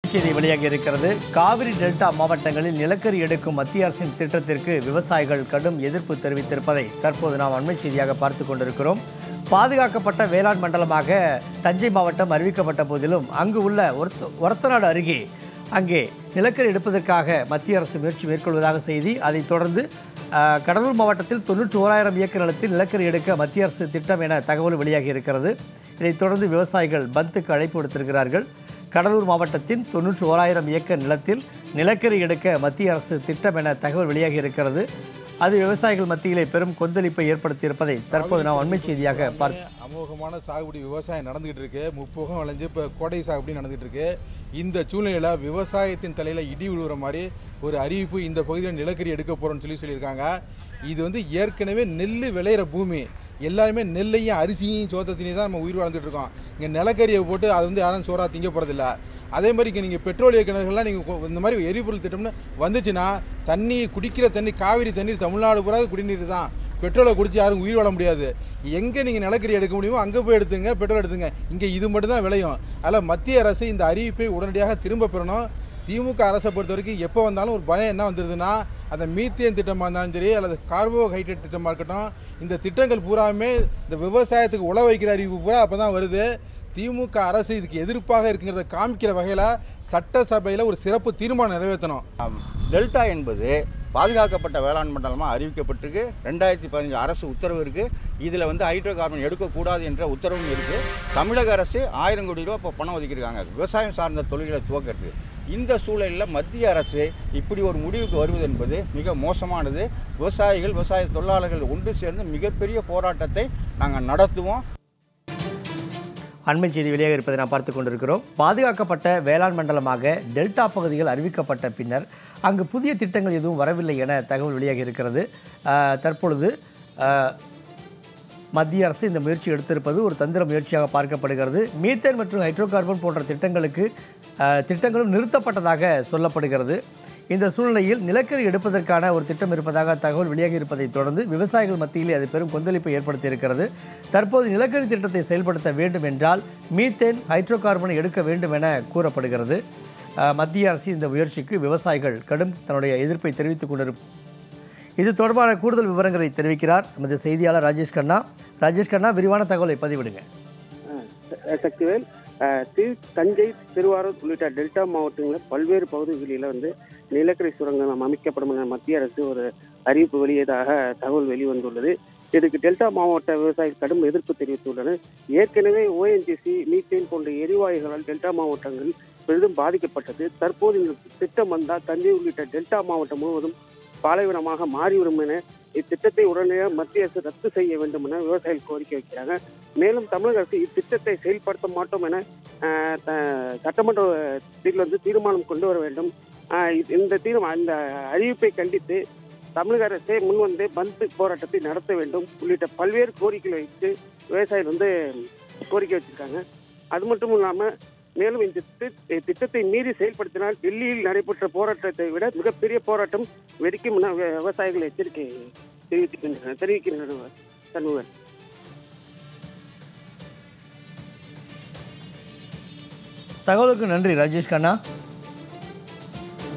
செய்தி வெளியாகி இருக்கிறது காவிரி டெல்டா மாவட்டங்களில் நிலக்கரி எடுக்கும் மத்திய அரசின் திட்டத்திற்கு விவசாயிகள் கடும் எதிர்ப்பு தெரிவித்திருப்பதை தற்போது நாம் அண்மை செய்தியாக பார்த்து கொண்டிருக்கிறோம் பாதுகாக்கப்பட்ட வேளாண் மண்டலமாக தஞ்சை மாவட்டம் அறிவிக்கப்பட்ட போதிலும் அங்கு உள்ள ஒரத்த ஒரத்தநாடு அருகே அங்கே நிலக்கரி எடுப்பதற்காக மத்திய அரசு முயற்சி மேற்கொள்வதாக செய்தி அதைத் தொடர்ந்து அஹ், கடலூர் மாவட்டத்தில் தொன்னூற்றி ஓராயிரம் ஏக்கர் நிலத்தில் நிலக்கரி எடுக்க மத்திய அரசு திட்டம் என தகவல் வெளியாகி இருக்கிறது இதைத் தொடர்ந்து விவசாயிகள் பந்துக்கு அழைப்பு விடுத்திருக்கிறார்கள் கடலூர் மாவட்டத்தின் தொன்னூற்றி ஓராயிரம் ஏக்கர் நிலத்தில் நிலக்கரி எடுக்க மத்திய அரசு திட்டம் என தகவல் வெளியாகி இருக்கிறது அது விவசாயிகள் மத்தியிலே பெரும் கொந்தளிப்பை ஏற்படுத்தியிருப்பதை தற்போது நாம் அண்மை செய்தியாக பார்க்க அமோகமான சாகுபடி விவசாயம் நடந்துகிட்டு இருக்கு முப்போகம் விளைஞ்சு இப்போ கோடை சாகுபடி நடந்துகிட்டு இருக்கு இந்த சூழ்நிலையில் விவசாயத்தின் தலையில் இடி விழுகிற மாதிரி ஒரு அறிவிப்பு இந்த பகுதியில் நிலக்கரி எடுக்க போகிறோம்னு சொல்லி சொல்லியிருக்காங்க இது வந்து ஏற்கனவே நெல் விளையிற பூமி எல்லாருமே நெல்லையும் அரிசியும் சோத்தத்தினையும் தான் நம்ம உயிர் வாழ்ந்துட்டு இருக்கோம் இங்கே நிலக்கரியை போட்டு அது வந்து யாரும் சோறா திங்க போகிறதில்ல அதே மாதிரி இங்கே நீங்கள் பெட்ரோலிய கிணறுகள்லாம் நீங்கள் இந்த மாதிரி எரிபொருள் திட்டம்னு வந்துச்சுன்னா தண்ணி குடிக்கிற தண்ணி காவிரி தண்ணீர் தமிழ்நாடு பூரா குடிநீர் தான் பெட்ரோலை குடிச்சு யாரும் உயிர் வாழ முடியாது எங்கே நீங்கள் நிலக்கரி எடுக்க முடியுமோ அங்கே போய் எடுத்துங்க பெட்ரோல் எடுத்துங்க இங்கே இது மட்டும் தான் விளையும் அதில் மத்திய அரசு இந்த அறிவிப்பை உடனடியாக திரும்ப பெறணும் திமுக அரசை பொறுத்த வரைக்கும் எப்போ வந்தாலும் ஒரு பயம் என்ன வந்துடுதுன்னா அந்த மீத்தேன் திட்டமாக இருந்தாலும் சரி அல்லது கார்போஹைட்ரேட் திட்டமாக இருக்கட்டும் இந்த திட்டங்கள் பூராமே இந்த விவசாயத்துக்கு உழ வைக்கிற அறிவிப்பு பூரா அப்போ தான் வருது திமுக அரசு இதுக்கு எதிர்ப்பாக இருக்குங்கிறத காமிக்கிற வகையில் சட்டசபையில் ஒரு சிறப்பு தீர்மானம் நிறைவேற்றணும் டெல்டா என்பது பாதுகாக்கப்பட்ட வேளாண் மண்டலமாக அறிவிக்கப்பட்டிருக்கு ரெண்டாயிரத்தி பதினஞ்சு அரசு உத்தரவு இருக்குது இதில் வந்து ஹைட்ரோ கார்பன் எடுக்கக்கூடாது என்ற உத்தரவும் இருக்குது தமிழக அரசு ஆயிரம் கோடி ரூபா இப்போ பணம் ஒதுக்கியிருக்காங்க விவசாயம் சார்ந்த தொழில்களை துவக்கிறதுக்கு இந்த சூழலில் மத்திய அரசு இப்படி ஒரு முடிவுக்கு வருவது என்பது மிக மோசமானது விவசாயிகள் விவசாய தொழிலாளர்கள் ஒன்று சேர்ந்து மிகப்பெரிய போராட்டத்தை நாங்கள் நடத்துவோம் அண்மை செய்தி வெளியாக இருப்பதை நாம் பார்த்து கொண்டிருக்கிறோம் பாதுகாக்கப்பட்ட வேளாண் மண்டலமாக டெல்டா பகுதிகள் அறிவிக்கப்பட்ட பின்னர் அங்கு புதிய திட்டங்கள் எதுவும் வரவில்லை என தகவல் வெளியாகி இருக்கிறது ஆஹ், தற்பொழுது ஆஹ், மத்திய அரசு இந்த முயற்சி எடுத்திருப்பது ஒரு தந்திர முயற்சியாக பார்க்கப்படுகிறது மீத்தேன் மற்றும் ஹைட்ரோ கார்பன் போன்ற திட்டங்களுக்கு ஆஹ், திட்டங்களும் நிறுத்தப்பட்டதாக சொல்லப்படுகிறது இந்த சூழ்நிலையில் நிலக்கரி எடுப்பதற்கான ஒரு திட்டம் இருப்பதாக தகவல் வெளியாகி இருப்பதைத் தொடர்ந்து விவசாயிகள் மத்தியிலே அது பெரும் கொந்தளிப்பை ஏற்படுத்தி இருக்கிறது தற்போது நிலக்கரி திட்டத்தை செயல்படுத்த வேண்டும் என்றால் மீத்தேன் ஹைட்ரோ கார்பனை எடுக்க வேண்டும் என கூறப்படுகிறது ஆஹ், மத்திய அரசு இந்த முயற்சிக்கு விவசாயிகள் கடும் தன்னுடைய எதிர்ப்பை தெரிவித்துக் கொண்டிருப்ப இது தொடர்பான கூடுதல் விவரங்களை தெரிவிக்கிறார் நமது செய்தியாளர் ராஜேஷ் கண்ணா ராஜேஷ் கண்ணா விரிவான தகவலை பதிவிடுங்க அஹ் சக்திவேல் அஹ் திரு தஞ்சை திருவாரூர் உள்ளிட்ட டெல்டா மாவட்டங்களில் பல்வேறு பகுதிகளில் வந்து நிலக்கரி சுரங்கம் அமைக்கப்படும் என மத்திய அரசு ஒரு அறிவிப்பு வெளியதாக தகவல் வெளிவந்துள்ளது இதுக்கு டெல்டா மாவட்ட விவசாயிகள் கடும் எதிர்ப்பு தெரிவித்துள்ளனர் ஏற்கனவே ஓஎன்ஜிசி மீத்தேன் போன்ற எரிவாயுகளால் டெல்டா மாவட்டங்கள் பெரிதும் பாதிக்கப்பட்டது தற்போது இந்த திட்டம் வந்தால் தஞ்சை உள்ளிட்ட டெல்டா மாவட்டம் முழுவதும் பாலைவனமாக மாறிவிடும் என இத்திட்டத்தை உடனடியாக மத்திய அரசு ரத்து செய்ய வேண்டும் என விவசாயிகள் கோரிக்கை வைக்கிறாங்க மேலும் தமிழக அரசு இத்திட்டத்தை செயல்படுத்த மாட்டோம் என ஆஹ், த- சட்டமன்றத்தில் வந்து தீர்மானம் கொண்டு வர வேண்டும் ஆஹ், இது- இந்த தீர்மானம் இந்த அறிவிப்பை கண்டித்து தமிழக அரசே முன்வந்து பந்து போராட்டத்தை நடத்த வேண்டும் உள்ளிட்ட பல்வேறு கோரிக்கைகளை வைத்து விவசாயிகள் வந்து கோரிக்கை வச்சிருக்காங்க அது மட்டும் இல்லாம மேலும் இந்த திட்ட- திட்டத்தை மீறி செயல்படுத்தினால் டெல்லியில் நடைபெற்ற போராட்டத்தை விட மிகப்பெரிய போராட்டம் வெடிக்கும் என வி- விவசாயிகள் எச்சரிக்கை தெரிவிக்கின்றனர் தெரிவிக்கின்றனர் சண்முகன் தகவலுக்கு நன்றி ராஜேஷ் கண்ணா